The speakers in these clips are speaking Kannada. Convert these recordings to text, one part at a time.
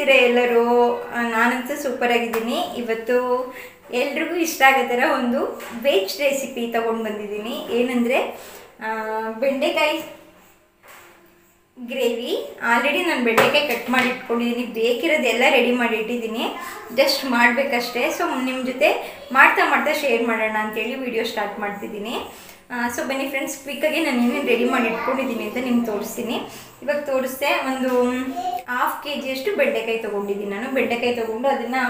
ಹೇಗಿದ್ದೀರಾ ಎಲ್ಲರೂ ಆ, ನಾನಂತೂ ಸೂಪರ್ ಆಗಿದ್ದೀನಿ ಇವತ್ತು ಎಲ್ರಿಗೂ ಇಷ್ಟ ಆಗೋ ಥರ ಒಂದು ವೆಜ್ ರೆಸಿಪಿ ತೊಗೊಂಡು ಬಂದಿದ್ದೀನಿ ಏನಂದರೆ ಬೆಂಡೆಕಾಯಿ ಗ್ರೇವಿ ಆಲ್ರೆಡಿ ನಾನು ಬೆಂಡೆಕಾಯಿ ಕಟ್ ಮಾಡಿ ಇಟ್ಕೊಂಡಿದ್ದೀನಿ ಬೇಕಿರೋದೆಲ್ಲ ರೆಡಿ ಮಾಡಿ ಇಟ್ಟಿದ್ದೀನಿ ಜಸ್ಟ್ ಮಾಡಬೇಕಷ್ಟೇ ಸೊ ನಿಮ್ಮ ಜೊತೆ ಮಾಡ್ತಾ ಮಾಡ್ತಾ ಶೇರ್ ಮಾಡೋಣ ಅಂತೇಳಿ ವಿಡಿಯೋ ಸ್ಟಾರ್ಟ್ ಮಾಡ್ತಿದ್ದೀನಿ ಸೊ ಬನ್ನಿ ಫ್ರೆಂಡ್ಸ್ ಕ್ವಿಕ್ಕಾಗಿ ನಾನು ಏನೇನು ರೆಡಿ ಮಾಡಿ ಇಟ್ಕೊಂಡಿದ್ದೀನಿ ಅಂತ ನಿಮ್ಗೆ ತೋರಿಸ್ತೀನಿ ಇವಾಗ ತೋರಿಸ್ದೆ ಒಂದು ಹಾಫ್ ಕೆ ಜಿಯಷ್ಟು ಬೆಂಡೆಕಾಯಿ ತೊಗೊಂಡಿದ್ದೀನಿ ನಾನು ಬೆಂಡೆಕಾಯಿ ತೊಗೊಂಡು ಅದನ್ನು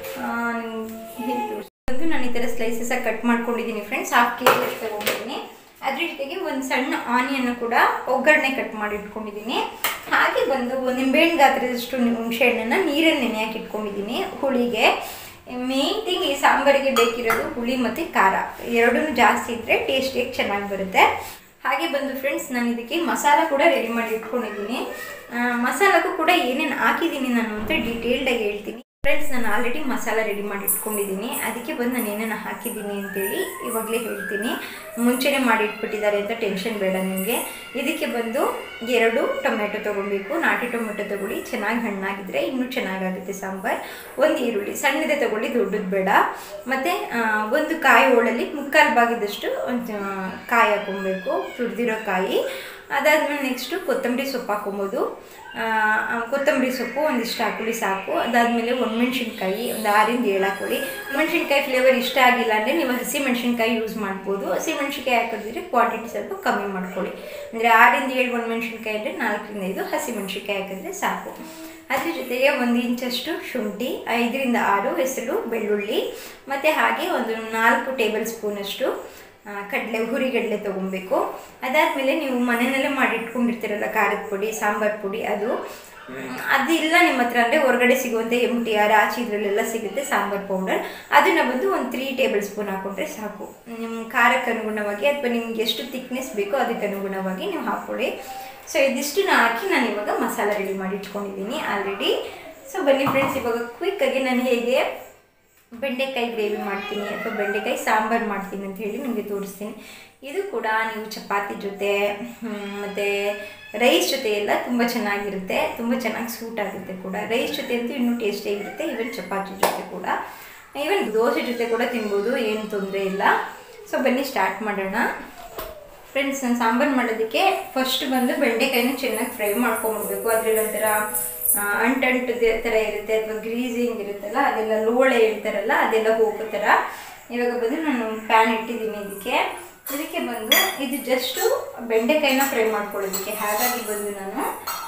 ಹೇಗೆ ತೋರಿಸ್ತೀನಿ ನಾನು ಈ ಥರ ಸ್ಲೈಸಸ್ಸಾಗಿ ಕಟ್ ಮಾಡ್ಕೊಂಡಿದ್ದೀನಿ ಫ್ರೆಂಡ್ಸ್ ಹಾಫ್ ಕೆ ಜಿ ಅಷ್ಟು ತೊಗೊಂಡಿದ್ದೀನಿ ಅದ್ರ ಜೊತೆಗೆ ಒಂದು ಸಣ್ಣ ಆನಿಯನ್ ಕೂಡ ಒಗ್ಗರಣೆ ಕಟ್ ಮಾಡಿ ಇಟ್ಕೊಂಡಿದ್ದೀನಿ ಹಾಗೆ ಬಂದು ಒಂದು ನಿಂಬೆಹಣ್ಣು ಗಾತ್ರದಷ್ಟು ಹುಣಸೆ ಹಣ್ಣನ್ನು ನೀರಲ್ಲಿ ನೆನೆ ಹಾಕಿ ಇಟ್ಕೊಂಡಿದ್ದೀನಿ ಹುಳಿಗೆ ಮೇನ್ ಥಿಂಗ್ ಈ ಸಾಂಬಾರಿಗೆ ಬೇಕಿರೋದು ಹುಳಿ ಮತ್ತು ಖಾರ ಎರಡೂ ಜಾಸ್ತಿ ಇದ್ದರೆ ಟೇಸ್ಟಿಯಾಗಿ ಚೆನ್ನಾಗಿ ಬರುತ್ತೆ ಹಾಗೆ ಬಂದು ಫ್ರೆಂಡ್ಸ್ ನಾನು ಇದಕ್ಕೆ ಮಸಾಲ ಕೂಡ ರೆಡಿ ಮಾಡಿ ಇಟ್ಕೊಂಡಿದ್ದೀನಿ ಆ, ಮಸಾಲಕ್ಕೂ ಕೂಡ ಏನೇನು ಹಾಕಿದ್ದೀನಿ ನಾನು ಅಂತ ಡೀಟೇಲ್ಡಾಗಿ ಹೇಳ್ತೀನಿ ಫ್ರೆಂಡ್ಸ್ ನಾನು ಆಲ್ರೆಡಿ ಮಸಾಲ ರೆಡಿ ಮಾಡಿ ಇಟ್ಕೊಂಡಿದ್ದೀನಿ ಅದಕ್ಕೆ ಬಂದು ನಾನು ಏನೇನು ಹಾಕಿದ್ದೀನಿ ಅಂತೇಳಿ ಇವಾಗಲೇ ಹೇಳ್ತೀನಿ ಮುಂಚೆನೇ ಮಾಡಿ ಇಟ್ಬಿಟ್ಟಿದ್ದಾರೆ ಅಂತ ಟೆನ್ಷನ್ ಬೇಡ ನಿಮಗೆ ಇದಕ್ಕೆ ಬಂದು ಎರಡು ಟೊಮೆಟೊ ತೊಗೊಬೇಕು ನಾಟಿ ಟೊಮೆಟೊ ತೊಗೊಳ್ಳಿ ಚೆನ್ನಾಗಿ ಹಣ್ಣಾಗಿದ್ದರೆ ಇನ್ನೂ ಚೆನ್ನಾಗಾಗುತ್ತೆ ಸಾಂಬಾರು ಒಂದು ಈರುಳ್ಳಿ ಸಣ್ಣದೇ ತೊಗೊಳ್ಳಿ ದೊಡ್ಡದು ಬೇಡ ಮತ್ತು ಒಂದು ಕಾಯಿ ಹೋಳಲ್ಲಿ ಮುಕ್ಕಾಲು ಭಾಗದಷ್ಟು ಒಂದು ಕಾಯಿ ಹಾಕೊಬೇಕು ತುರಿದಿರೋ ಕಾಯಿ ಅದಾದಮೇಲೆ ನೆಕ್ಸ್ಟು ಕೊತ್ತಂಬರಿ ಸೊಪ್ಪು ಹಾಕೊಬೋದು ಆ, ಆ, ಕೊತ್ತಂಬರಿ ಸೊಪ್ಪು ಒಂದಿಷ್ಟು ಹಾಕೊಳ್ಳಿ ಸಾಕು ಅದಾದಮೇಲೆ ಒಣಮೆಣ್ಸಿನ್ಕಾಯಿ ಒಂದು ಆರಿಂದ ಏಳು ಹಾಕೊಳ್ಳಿ ಮೆಣಸಿನ್ಕಾಯಿ ಫ್ಲೇವರ್ ಇಷ್ಟ ಆಗಿಲ್ಲ ಅಂದರೆ ನೀವು ಹಸಿ ಮೆಣಸಿನ್ಕಾಯಿ ಯೂಸ್ ಮಾಡ್ಬೋದು ಹಸಿ ಮೆಣಸಿನ್ಕಾಯಿ ಹಾಕಿದ್ರೆ ಕ್ವಾಂಟಿಟಿ ಸ್ವಲ್ಪ ಕಮ್ಮಿ ಮಾಡ್ಕೊಳ್ಳಿ ಅಂದರೆ ಆರಿಂದ ಏಳು ಒಣಮೆಣ್ಸಿನ್ಕಾಯಿ ಅಂದರೆ ನಾಲ್ಕರಿಂದ ಐದು ಹಸಿ ಮೆಣಸಿನ್ಕಾಯಿ ಹಾಕಿದ್ರೆ ಸಾಕು ಅದ್ರ ಜೊತೆಗೆ ಒಂದು ಇಂಚಷ್ಟು ಶುಂಠಿ ಐದರಿಂದ ಆರು ಹೆಸರು ಬೆಳ್ಳುಳ್ಳಿ ಮತ್ತು ಹಾಗೆ ಒಂದು ನಾಲ್ಕು ಟೇಬಲ್ ಸ್ಪೂನಷ್ಟು ಆ, ಕಡಲೆ ಹುರಿಗಡಲೆ ತೊಗೊಬೇಕು ಅದಾದಮೇಲೆ ನೀವು ಮನೆಯಲ್ಲೇ ಮಾಡಿ ಇಟ್ಕೊಂಡಿರ್ತೀರಲ್ಲ ಖಾರದ ಪುಡಿ ಸಾಂಬಾರು ಪುಡಿ ಅದು ಮ್, ಅದಿಲ್ಲ ನಿಮ್ಮ ಹತ್ರ ಅಂದರೆ ಹೊರಗಡೆ ಸಿಗುವಂಥ ಎಮ್ ಟಿ ಆರ್ ಆಚೆ ಇದರಲ್ಲೆಲ್ಲ ಸಿಗುತ್ತೆ ಸಾಂಬಾರು ಪೌಡರ್ ಅದನ್ನು ಬಂದು ಒಂದು ತ್ರೀ ಟೇಬಲ್ ಸ್ಪೂನ್ ಹಾಕ್ಕೊಂಡ್ರೆ ಸಾಕು ನಿಮ್ಮ ಖಾರಕ್ಕೆ ಅನುಗುಣವಾಗಿ ಅಥವಾ ನಿಮ್ಗೆ ಎಷ್ಟು ತಿಕ್ನೆಸ್ ಬೇಕೋ ಅದಕ್ಕೆ ಅನುಗುಣವಾಗಿ ನೀವು ಹಾಕ್ಕೊಳ್ಳಿ ಸೊ ಇದಿಷ್ಟನ್ನ ಹಾಕಿ ನಾನು ಇವಾಗ ಮಸಾಲ ರೆಡಿ ಮಾಡಿ ಇಟ್ಕೊಂಡಿದ್ದೀನಿ ಆಲ್ರೆಡಿ ಸೊ ಬನ್ನಿ ಫ್ರೆಂಡ್ಸ್ ಇವಾಗ ಕ್ವಿಕ್ಕಾಗಿ ನಾನು ಹೇಗೆ ಬೆಂಡೆಕಾಯಿ ಗ್ರೇವಿ ಮಾಡ್ತೀನಿ ಅಥವಾ ಬೆಂಡೆಕಾಯಿ ಸಾಂಬಾರು ಮಾಡ್ತೀನಿ ಅಂತ ಹೇಳಿ ನಿಮಗೆ ತೋರಿಸ್ತೀನಿ ಇದು ಕೂಡ ನೀವು ಚಪಾತಿ ಜೊತೆ ಮತ್ತು ರೈಸ್ ಜೊತೆ ಎಲ್ಲ ತುಂಬ ಚೆನ್ನಾಗಿರುತ್ತೆ ತುಂಬ ಚೆನ್ನಾಗಿ ಸೂಟ್ ಆಗುತ್ತೆ ಕೂಡ ರೈಸ್ ಜೊತೆ ಅಂತೂ ಇನ್ನೂ ಟೇಸ್ಟಿಯಾಗಿರುತ್ತೆ ಈವನ್ ಚಪಾತಿ ಜೊತೆ ಕೂಡ ಈವನ್ ದೋಸೆ ಜೊತೆ ಕೂಡ ತಿನ್ಬೋದು ಏನು ತೊಂದರೆ ಇಲ್ಲ ಸೊ ಬನ್ನಿ ಸ್ಟಾರ್ಟ್ ಮಾಡೋಣ ಫ್ರೆಂಡ್ಸ್ ನಾನು ಸಾಂಬಾರು ಮಾಡೋದಕ್ಕೆ ಫಸ್ಟ್ ಬಂದು ಬೆಂಡೆಕಾಯಿನ ಚೆನ್ನಾಗಿ ಫ್ರೈ ಮಾಡ್ಕೊಂಬಿಡ್ಬೇಕು ಅದ್ರಲ್ಲಿ ಒಂಥರ ಆ, ಅಂಟಂಟು ಥರ ಇರುತ್ತೆ ಅಥವಾ ಗ್ರೀಸಿಂಗ್ ಇರುತ್ತಲ್ಲ ಅದೆಲ್ಲ ಲೋಳೆ ಹೇಳ್ತಾರಲ್ಲ ಅದೆಲ್ಲ ಹೋಗೋ ಥರ ಇವಾಗ ಬಂದು ನಾನು ಪ್ಯಾನ್ ಇಟ್ಟಿದ್ದೀನಿ ಇದಕ್ಕೆ ಇದಕ್ಕೆ ಬಂದು ಇದು ಜಸ್ಟು ಬೆಂಡೆಕಾಯಿನ ಫ್ರೈ ಮಾಡ್ಕೊಳ್ಳೋದಕ್ಕೆ ಹಾಗಾಗಿ ಬಂದು ನಾನು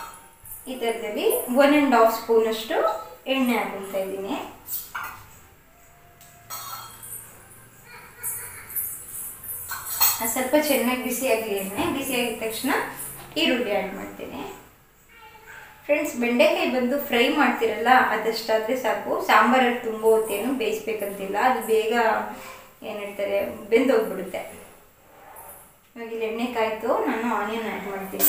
ಈ ಥರದಲ್ಲಿ ಒನ್ ಆ್ಯಂಡ್ ಹಾಫ್ ಸ್ಪೂನಷ್ಟು ಎಣ್ಣೆ ಹಾಕೊಳ್ತಾ ಇದ್ದೀನಿ ಅದು ಸ್ವಲ್ಪ ಚೆನ್ನಾಗಿ ಬಿಸಿ ಆಗಲಿ ಎಣ್ಣೆ ಬಿಸಿ ಆಗಿದ ತಕ್ಷಣ ಈರುಳ್ಳಿ ಆ್ಯಡ್ ಮಾಡ್ತೀನಿ ಫ್ರೆಂಡ್ಸ್ ಬೆಂಡೆಕಾಯಿ ಬಂದು ಫ್ರೈ ಮಾಡ್ತಿರಲ್ಲ ಅದಷ್ಟಾದರೆ ಸಾಕು ಸಾಂಬಾರಲ್ಲಿ ತುಂಬ ಹೊತ್ತೇನು ಬೇಯಿಸ್ಬೇಕಂತಿಲ್ಲ ಅದು ಬೇಗ ಏನು ಹೇಳ್ತಾರೆ ಬೆಂದೋಗ್ಬಿಡುತ್ತೆ ಇವಾಗ ಇಲ್ಲಿ ಎಣ್ಣೆ ಕಾಯ್ತು ನಾನು ಆನಿಯನ್ ಆ್ಯಡ್ ಮಾಡ್ತೀನಿ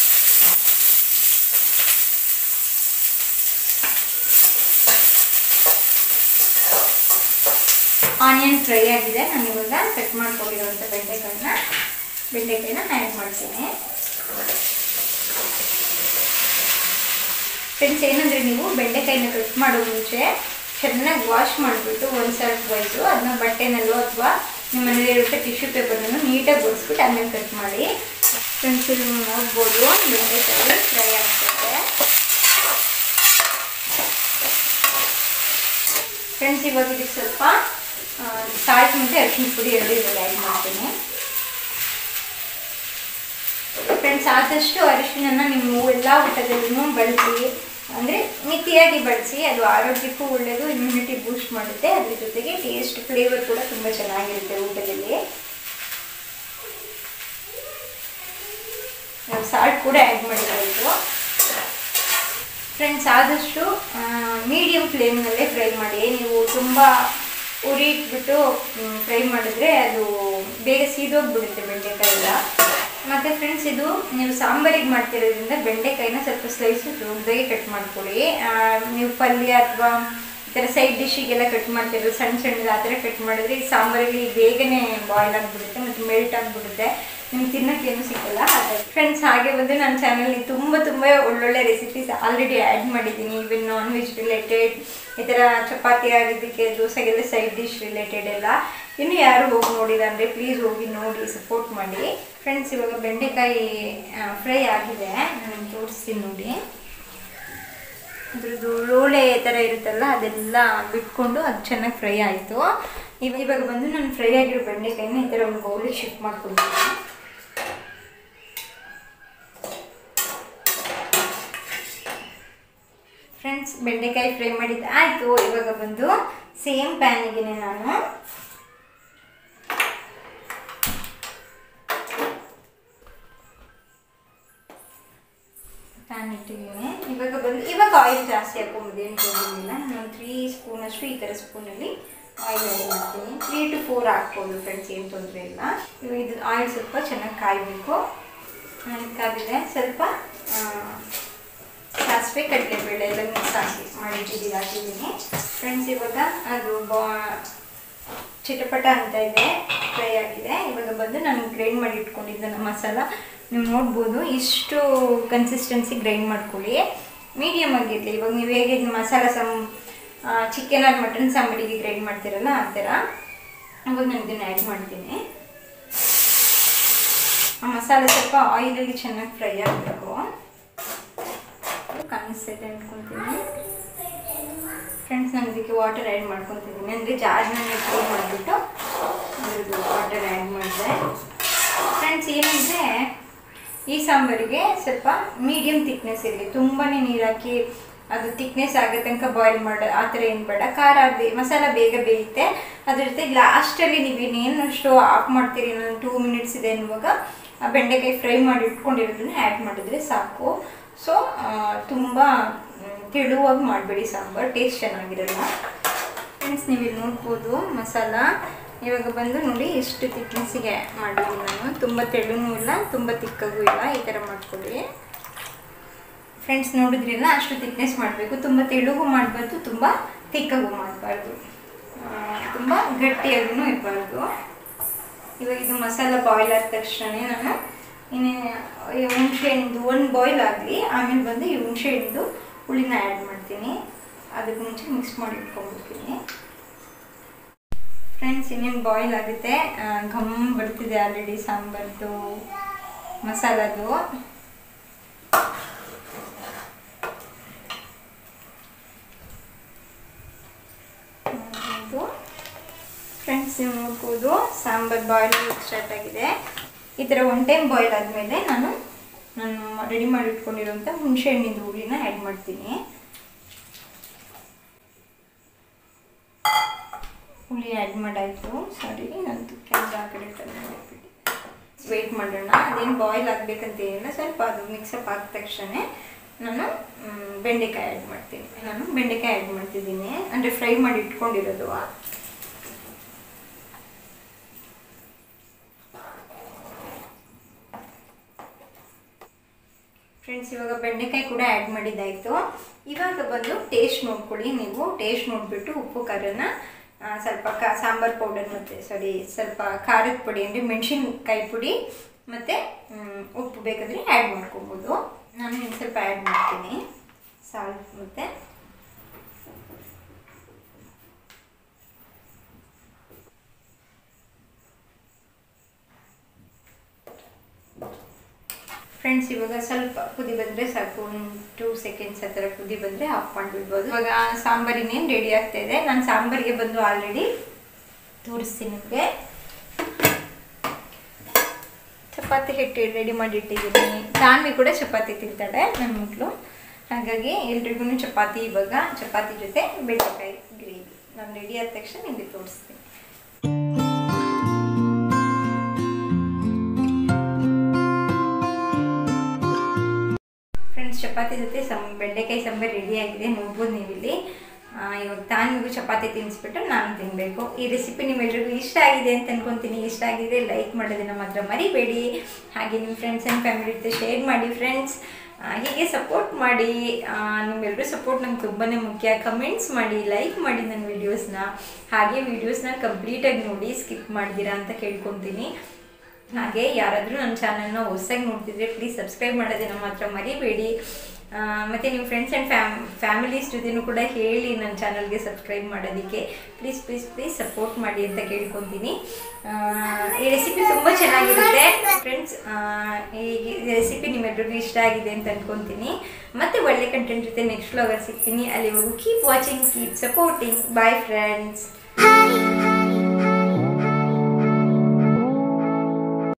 ಆನಿಯನ್ ಫ್ರೈ ಆಗಿದೆ ನಾನು ಇವಾಗ ಕಟ್ ಮಾಡ್ಕೊಂಡಿರುವಂಥ ಬೆಂಡೆಕಾಯಿನ ಬೆಂಡೆಕಾಯಿನ ಆ್ಯಡ್ ಮಾಡ್ತೀನಿ ಫ್ರೆಂಡ್ಸ್ ಏನಂದರೆ ನೀವು ಬೆಂಡೆಕಾಯಿನ ಕಟ್ ಮಾಡೋ ಮುಂಚೆ ಚೆನ್ನಾಗಿ ವಾಶ್ ಮಾಡಿಬಿಟ್ಟು ಒಂದು ಸರ್ಟ್ ವೈಸು ಅದನ್ನ ಬಟ್ಟೆನಲ್ಲೋ ಅಥವಾ ನಿಮ್ಮ ಮನೇಲಿ ಇರುತ್ತೆ ಟಿಶ್ಯೂ ಪೇಪರ್ನೂ ನೀಟಾಗಿ ಒರೆಸ್ಬಿಟ್ಟು ಆಮೇಲೆ ಕಟ್ ಮಾಡಿ ಫ್ರೆಂಡ್ಸ್ ಇಲ್ಲಿ ನೀವು ನೋಡ್ಬೋದು ಬೆಂಡೆಕಾಯಿ ಫ್ರೈ ಆಗ್ತದೆ ಫ್ರೆಂಡ್ಸ್ ಇವಾಗ ಇದಕ್ಕೆ ಸ್ವಲ್ಪ ಸಾಲ್ಟ್ ಮತ್ತು ಅರಿಶಿನ ಪುಡಿ ಎರಡು ಇವಾಗ ಆ್ಯಡ್ ಮಾಡ್ತೀನಿ ಫ್ರೆಂಡ್ಸ್ ಆದಷ್ಟು ಅರಿಶಿನ ನೀವು ಎಲ್ಲ ಊಟದಲ್ಲೂ ಬಳಸಿ ಅಂದರೆ ಮಿತಿಯಾಗಿ ಬಳಸಿ ಅದು ಆರೋಗ್ಯಕ್ಕೂ ಒಳ್ಳೆಯದು ಇಮ್ಯುನಿಟಿ ಬೂಸ್ಟ್ ಮಾಡುತ್ತೆ ಅದ್ರ ಜೊತೆಗೆ ಟೇಸ್ಟ್ ಫ್ಲೇವರ್ ಕೂಡ ತುಂಬ ಚೆನ್ನಾಗಿರುತ್ತೆ ಊಟದಲ್ಲಿ ನಾವು ಸಾಲ್ಟ್ ಕೂಡ ಆ್ಯಡ್ ಮಾಡಿರೋದು ಫ್ರೆಂಡ್ಸ್ ಆದಷ್ಟು ಮೀಡಿಯಮ್ ಫ್ಲೇಮ್ನಲ್ಲೇ ಫ್ರೈ ಮಾಡಿ ನೀವು ತುಂಬ ಉರಿ ಇಟ್ಬಿಟ್ಟು ಫ್ರೈ ಮಾಡಿದ್ರೆ ಅದು ಬೇಗ ಸೀದೋಗ್ಬಿಡುತ್ತೆ ಬೆಂಡೆಕಾಯಿ ಎಲ್ಲ ಮತ್ತು ಫ್ರೆಂಡ್ಸ್ ಇದು ನೀವು ಸಾಂಬಾರಿಗೆ ಮಾಡ್ತಿರೋದ್ರಿಂದ ಬೆಂಡೆಕಾಯಿನ ಸ್ವಲ್ಪ ಸ್ಲೈಸು ದೊಡ್ಡದಾಗಿ ಕಟ್ ಮಾಡ್ಕೊಳ್ಳಿ ಆ, ನೀವು ಪಲ್ಯ ಅಥವಾ ಈ ಥರ ಸೈಡ್ ಡಿಶ್ಶಿಗೆಲ್ಲ ಕಟ್ ಮಾಡ್ತಿರೋ ಸಣ್ಣ ಸಣ್ಣದು ಆ ಥರ ಕಟ್ ಮಾಡಿದ್ರೆ ಈ ಸಾಂಬಾರಿಗೆ ಬೇಗನೆ ಬಾಯ್ಲ್ ಆಗಿಬಿಡುತ್ತೆ ಮತ್ತು ಮೆಲ್ಟ್ ಆಗಿಬಿಡುತ್ತೆ ನಿಮ್ಗೆ ತಿನ್ನೋಕೆ ಏನು ಸಿಕ್ಕಲ್ಲ ಹಾಗಾಗಿ ಫ್ರೆಂಡ್ಸ್ ಹಾಗೆ ಬಂದು ನನ್ನ ಚಾನಲ್ಗೆ ತುಂಬ ತುಂಬ ಒಳ್ಳೊಳ್ಳೆ ರೆಸಿಪೀಸ್ ಆಲ್ರೆಡಿ ಆ್ಯಡ್ ಮಾಡಿದ್ದೀನಿ ಇವನ್ ನಾನ್ ವೆಜ್ ರಿಲೇಟೆಡ್ ಈ ಥರ ಚಪಾತಿ ಆಗಿದ್ದಕ್ಕೆ ದೋಸೆಗೆಲ್ಲ ಸೈಡ್ ಡಿಶ್ ರಿಲೇಟೆಡ್ ಎಲ್ಲ ಇನ್ನು ಯಾರು ಹೋಗಿ ನೋಡಿಲ್ಲ ಅಂದರೆ ಪ್ಲೀಸ್ ಹೋಗಿ ನೋಡಿ ಸಪೋರ್ಟ್ ಮಾಡಿ ಫ್ರೆಂಡ್ಸ್ ಇವಾಗ ಬೆಂಡೆಕಾಯಿ ಫ್ರೈ ಆಗಿದೆ ನಾನು ತೋರಿಸ್ತೀನಿ ನೋಡಿ ಅದ್ರದ್ದು ಲೋಳೆ ಥರ ಇರುತ್ತಲ್ಲ ಅದೆಲ್ಲ ಬಿಟ್ಕೊಂಡು ಅದು ಚೆನ್ನಾಗಿ ಫ್ರೈ ಆಯಿತು ಇವಾಗ ಇವಾಗ ಬಂದು ನಾನು ಫ್ರೈ ಆಗಿರೋ ಬೆಂಡೆಕಾಯಿನ ಈ ಥರ ಒಂದು ಬೌಲಿಗೆ ಶಿಫ್ಟ್ ಮಾಡ್ಕೊಳ್ತೀನಿ ಫ್ರೆಂಡ್ಸ್ ಬೆಂಡೆಕಾಯಿ ಫ್ರೈ ಮಾಡಿದ್ದು ಆಯಿತು ಇವಾಗ ಬಂದು ಸೇಮ್ ಪ್ಯಾನಿಗೆ ನಾನು ಪ್ಯಾನ್ ಇಟ್ಟಿದ್ದೀನಿ ಇವಾಗ ಬಂದು ಇವಾಗ ಆಯಿಲ್ ಜಾಸ್ತಿ ಹಾಕೊಂಬೋದು ಏನು ತೊಗೊಂಡಿಲ್ಲ ನಾನು ತ್ರೀ ಸ್ಪೂನಷ್ಟು ಈ ಥರ ಸ್ಪೂನಲ್ಲಿ ಆಯಿಲ್ ಆ್ಯಡ್ ಮಾಡ್ತೀನಿ ತ್ರೀ ಟು ಫೋರ್ ಹಾಕ್ಬೋದು ಫ್ರೆಂಡ್ಸ್ ಏನು ತೊಂದರೆ ಇಲ್ಲ ಇವಾಗ ಇದು ಆಯಿಲ್ ಸ್ವಲ್ಪ ಚೆನ್ನಾಗಿ ಕಾಯಬೇಕು ಕಾದಿದೆ ಸ್ವಲ್ಪ ಸಾಸಿವೆ ಕಡಲೆಬೇಳೆ ಎಲ್ಲ ಮಿಕ್ಸ್ ಹಾಕಿ ಮಾಡಿಟ್ಟಿದ್ದೀನಿ ಹಾಕಿದ್ದೀನಿ ಫ್ರೆಂಡ್ಸ್ ಇವಾಗ ಅದು ಬಾ ಚಿಟಪಟ ಅಂತ ಇದೆ ಫ್ರೈ ಆಗಿದೆ ಇವಾಗ ಬಂದು ನಾನು ಗ್ರೈಂಡ್ ಮಾಡಿ ಇಟ್ಕೊಂಡಿದ್ದೆ ಮಸಾಲ ನೀವು ನೋಡ್ಬೋದು ಇಷ್ಟು ಕನ್ಸಿಸ್ಟೆನ್ಸಿ ಗ್ರೈಂಡ್ ಮಾಡ್ಕೊಳ್ಳಿ ಮೀಡಿಯಮ್ ಆಗಿರಲಿ ಇವಾಗ ನೀವು ಹೇಗೆ masala some chicken or mutton ಸಾಂಬಾರಿಗೆ ಗ್ರೈಂಡ್ ಮಾಡ್ತೀರಲ್ಲ ಆ ಥರ ಅವಾಗ ನಾನು ಇದನ್ನು ಆ್ಯಡ್ ಮಾಡ್ತೀನಿ ಆ ಮಸಾಲೆ ಸ್ವಲ್ಪ ಆಯಿಲಲ್ಲಿ ಚೆನ್ನಾಗಿ ಫ್ರೈ ಆಗಬೇಕು ಕಾಣಿಸ್ತೈತೆ ಅಂದ್ಕೊತೀನಿ ಫ್ರೆಂಡ್ಸ್ ನಾನು ಇದಕ್ಕೆ ವಾಟರ್ ಆ್ಯಡ್ ಮಾಡ್ಕೊತಿದ್ದೀನಿ ಅಂದರೆ ಜಾರ್ನಲ್ಲಿ ಫ್ರೈ ಮಾಡಿಬಿಟ್ಟು ಅದ್ರದ್ದು ವಾಟರ್ ಆ್ಯಡ್ ಮಾಡಿದೆ ಫ್ರೆಂಡ್ಸ್ ಏನಂದರೆ ಈ ಸಾಂಬಾರಿಗೆ ಸ್ವಲ್ಪ ಮೀಡಿಯಮ್ ತಿಕ್ನೆಸ್ ಇರಲಿ ತುಂಬಾ ನೀರು ಹಾಕಿ ಅದು ತಿಕ್ನೆಸ್ ಆಗೋ ತನಕ ಬಾಯ್ಲ್ ಮಾಡೋ ಆ ಥರ ಏನು ಬೇಡ ಖಾರ ಬೇ ಮಸಾಲ ಬೇಗ ಬೇಯುತ್ತೆ ಅದ್ರ ಜೊತೆಗೆ ಲಾಸ್ಟಲ್ಲಿ ನೀವು ಇನ್ನೇನು ಸ್ಟವ್ ಆಫ್ ಮಾಡ್ತೀರಿ ನಾನು ಟೂ ಮಿನಿಟ್ಸ್ ಇದೆ ಅನ್ನುವಾಗ ಆ ಬೆಂಡೆಕಾಯಿ ಫ್ರೈ ಮಾಡಿ ಇಟ್ಕೊಂಡಿರೋದನ್ನ ಆ್ಯಡ್ ಮಾಡಿದ್ರೆ ಸಾಕು ಸೊ ತುಂಬ ತೆಳುವಾಗಿ ಮಾಡಬೇಡಿ ಸಾಂಬಾರು ಟೇಸ್ಟ್ ಚೆನ್ನಾಗಿರಲ್ಲ ಫ್ರೆಂಡ್ಸ್ ನೀವು ಇಲ್ಲಿ ನೋಡ್ಬೋದು ಮಸಾಲ ಇವಾಗ ಬಂದು ನೋಡಿ ಎಷ್ಟು ತಿಕ್ನೆಸ್ಸಿಗೆ ಮಾಡಿದ್ದೀನಿ ನಾನು ತುಂಬ ತೆಳುನೂ ಇಲ್ಲ ತುಂಬ ತಿಕ್ಕಾಗೂ ಇಲ್ಲ ಈ ಥರ ಮಾಡ್ಕೊಳ್ಳಿ ಫ್ರೆಂಡ್ಸ್ ನೋಡಿದ್ರಿಲ್ಲ ಅಷ್ಟು ತಿಕ್ನೆಸ್ ಮಾಡಬೇಕು ತುಂಬ ತೆಳುಗೂ ಮಾಡಬಾರ್ದು ತುಂಬ ತಿಕ್ಕಾಗೂ ಮಾಡಬಾರ್ದು ತುಂಬ ಗಟ್ಟಿಯಾಗೂ ಇರಬಾರ್ದು ಇವಾಗ ಇದು ಮಸಾಲ ಬಾಯ್ಲ್ ಆದ ತಕ್ಷಣ ನಾನು ಇನ್ನು ಈ ಹುಣಸೆ ಹಣ್ಣು ಒಂದು ಬಾಯ್ಲ್ ಆಗಲಿ ಆಮೇಲೆ ಬಂದು ಈ ಹುಣಸೆ ಹಣ್ಣು ಹುಳಿನ ಆ್ಯಡ್ ಮಾಡ್ತೀನಿ ಅದಕ್ಕೆ ಮುಂಚೆ ಮಿಕ್ಸ್ ಮಾಡಿ ಇಟ್ಕೊಂಡ್ಬಿಡ್ತೀನಿ ಫ್ರೆಂಡ್ಸ್ ಇನ್ನೇನು ಬಾಯ್ಲ್ ಆಗುತ್ತೆ ಘಮ್ ಬರ್ತಿದೆ ಆಲ್ರೆಡಿ ಸಾಂಬಾರ್ದು ಮಸಾಲದು ಫ್ರೆಂಡ್ಸ್ ನೀವು ನೋಡ್ಬೋದು ಸಾಂಬಾರ್ ಬಾಯ್ಲ್ ಸ್ಟಾರ್ಟ್ ಆಗಿದೆ ಈ ಥರ ಒನ್ ಟೈಮ್ ಬಾಯ್ಲ್ ಆದಮೇಲೆ ನಾನು ನಾನು ರೆಡಿ ಮಾಡಿ ಇಟ್ಕೊಂಡಿರೋಂಥ ಹುಣಸೆ ಹಣ್ಣಿಂದು ಹುಳಿನ ಆ್ಯಡ್ ಮಾಡ್ತೀನಿ ಹುಳಿ ಆ್ಯಡ್ ಮಾಡಾಯಿತು ಸಾರಿ ನಂದು ಕ್ಯಾಮ್ರಾ ಆ ಕಡೆ ತಂದು ವೆಯ್ಟ್ ಮಾಡೋಣ ಅದೇನು ಬಾಯ್ಲ್ ಆಗಬೇಕಂತ ಏನಿಲ್ಲ ಸ್ವಲ್ಪ ಅದು ಮಿಕ್ಸಪ್ ಆದ ತಕ್ಷಣ ನಾನು ಬೆಂಡೆಕಾಯಿ ಆ್ಯಡ್ ಮಾಡ್ತೀನಿ ನಾನು ಬೆಂಡೆಕಾಯಿ ಆ್ಯಡ್ ಮಾಡ್ತಿದ್ದೀನಿ ಅಂದರೆ ಫ್ರೈ ಮಾಡಿ ಇಟ್ಕೊಂಡಿರೋದು ಫ್ರೆಂಡ್ಸ್ ಇವಾಗ ಬೆಂಡೆಕಾಯಿ ಕೂಡ ಆ್ಯಡ್ ಮಾಡಿದ್ದಾಯಿತು ಇವಾಗ ಬಂದು ಟೇಸ್ಟ್ ನೋಡ್ಕೊಳ್ಳಿ ನೀವು ಟೇಸ್ಟ್ ನೋಡಿಬಿಟ್ಟು ಉಪ್ಪು ಖಾರನ ಸ್ವಲ್ಪ ಕಾ ಸಾಂಬಾರು ಪೌಡರ್ ಮತ್ತು ಸಾರಿ ಸ್ವಲ್ಪ ಖಾರದ ಪುಡಿ ಅಂದರೆ ಮೆಣಸಿನ್ಕಾಯಿ ಪುಡಿ ಮತ್ತು ಉಪ್ಪು ಬೇಕಾದರೆ ಆ್ಯಡ್ ಮಾಡ್ಕೊಬೋದು ನಾನು ಇನ್ನು ಸ್ವಲ್ಪ ಆ್ಯಡ್ ಮಾಡ್ತೀನಿ ಸಾಲ್ಟ್ ಮತ್ತು ಫ್ರೆಂಡ್ಸ್ ಇವಾಗ ಸ್ವಲ್ಪ ಕುದಿ ಬಂದರೆ ಸಾಕು ಒಂದು ಟೂ ಸೆಕೆಂಡ್ಸ್ ಆ ಥರ ಕುದಿ ಬಂದರೆ ಆಫ್ ಮಾಡಿಬಿಡ್ಬೋದು ಇವಾಗ ಸಾಂಬಾರಿನೇನು ರೆಡಿ ಆಗ್ತಾ ಇದೆ ನಾನು ಸಾಂಬಾರಿಗೆ ಬಂದು ಆಲ್ರೆಡಿ ತೋರಿಸ್ತೀನಿ ನಿಮಗೆ ಚಪಾತಿ ಹಿಟ್ಟು ರೆಡಿ ಮಾಡಿ ಇಟ್ಟಿದ್ದೀನಿ ತಾನ್ವಿ ಕೂಡ ಚಪಾತಿ ತಿಂತಾಳೆ ನನ್ನ ಮಕ್ಕಳು ಹಾಗಾಗಿ ಎಲ್ರಿಗೂ ಚಪಾತಿ ಇವಾಗ ಚಪಾತಿ ಜೊತೆ ಬೆಂಡೆಕಾಯಿ ಗ್ರೇವಿ ನಾನು ರೆಡಿ ಆದ ತಕ್ಷಣ ನಿಮಗೆ ತೋರಿಸ್ತೀನಿ ಫ್ರೆಂಡ್ಸ್ ಚಪಾತಿ ಜೊತೆ ಸಂ ಬೆಂಡೆಕಾಯಿ ಸಾಂಬಾರು ರೆಡಿ ಆಗಿದೆ ನೋಡ್ಬೋದು ನೀವು ಇಲ್ಲಿ ಇವಾಗ ತಾನಿಗೂ ಚಪಾತಿ ತಿನ್ನಿಸ್ಬಿಟ್ಟು ನಾನು ತಿನ್ನಬೇಕು ಈ ರೆಸಿಪಿ ನಿಮ್ಮೆಲ್ರಿಗೂ ಇಷ್ಟ ಆಗಿದೆ ಅಂತ ಅನ್ಕೊತೀನಿ ಇಷ್ಟ ಆಗಿದೆ ಲೈಕ್ ಮಾಡೋದನ್ನ ಮಾತ್ರ ಮರಿಬೇಡಿ ಹಾಗೆ ನಿಮ್ಮ ಫ್ರೆಂಡ್ಸ್ ಆ್ಯಂಡ್ ಫ್ಯಾಮಿಲಿ ಜೊತೆ ಶೇರ್ ಮಾಡಿ ಫ್ರೆಂಡ್ಸ್ ಹೀಗೆ ಸಪೋರ್ಟ್ ಮಾಡಿ ನಿಮ್ಮೆಲ್ಲರೂ ಸಪೋರ್ಟ್ ನಂಗೆ ತುಂಬಾ ಮುಖ್ಯ ಕಮೆಂಟ್ಸ್ ಮಾಡಿ ಲೈಕ್ ಮಾಡಿ ನನ್ನ ವೀಡಿಯೋಸ್ನ ಹಾಗೆ ವೀಡಿಯೋಸ್ನ ಕಂಪ್ಲೀಟಾಗಿ ನೋಡಿ ಸ್ಕಿಪ್ ಮಾಡ್ತೀರಾ ಅಂತ ಕೇಳ್ಕೊತೀನಿ ಹಾಗೆ ಯಾರಾದರೂ ನನ್ನ ಚಾನಲ್ನ ಹೊಸದಾಗಿ ನೋಡ್ತಿದ್ರೆ ಪ್ಲೀಸ್ ಸಬ್ಸ್ಕ್ರೈಬ್ ಮಾಡೋದನ್ನ ಮಾತ್ರ ಮರಿಬೇಡಿ ಆ, ಮತ್ತೆ ನಿಮ್ಮ ಫ್ರೆಂಡ್ಸ್ ಆ್ಯಂಡ್ ಫ್ಯಾಮ್ ಫ್ಯಾಮಿಲೀಸ್ ಜೊತೆನೂ ಕೂಡ ಹೇಳಿ ನನ್ನ ಚಾನಲ್ಗೆ ಸಬ್ಸ್ಕ್ರೈಬ್ ಮಾಡೋದಕ್ಕೆ ಪ್ಲೀಸ್ ಪ್ಲೀಸ್ ಪ್ಲೀಸ್ ಸಪೋರ್ಟ್ ಮಾಡಿ ಅಂತ ಕೇಳ್ಕೊತೀನಿ ಆ, ಈ ರೆಸಿಪಿ ತುಂಬ ಚೆನ್ನಾಗಿರುತ್ತೆ ಫ್ರೆಂಡ್ಸ್ ಈ ರೆಸಿಪಿ ನಿಮ್ಮೆಲ್ಲರಿಗೂ ಇಷ್ಟ ಆಗಿದೆ ಅಂತ ಅನ್ಕೊತೀನಿ ಮತ್ತೆ ಒಳ್ಳೆ ಕಂಟೆಂಟ್ ಜೊತೆ ನೆಕ್ಸ್ಟ್ ವ್ಲಾಗಲ್ಲಿ ಸಿಗ್ತೀನಿ ಅಲ್ಲಿವರೆಗೂ keep watching keep supporting bye friends Hi.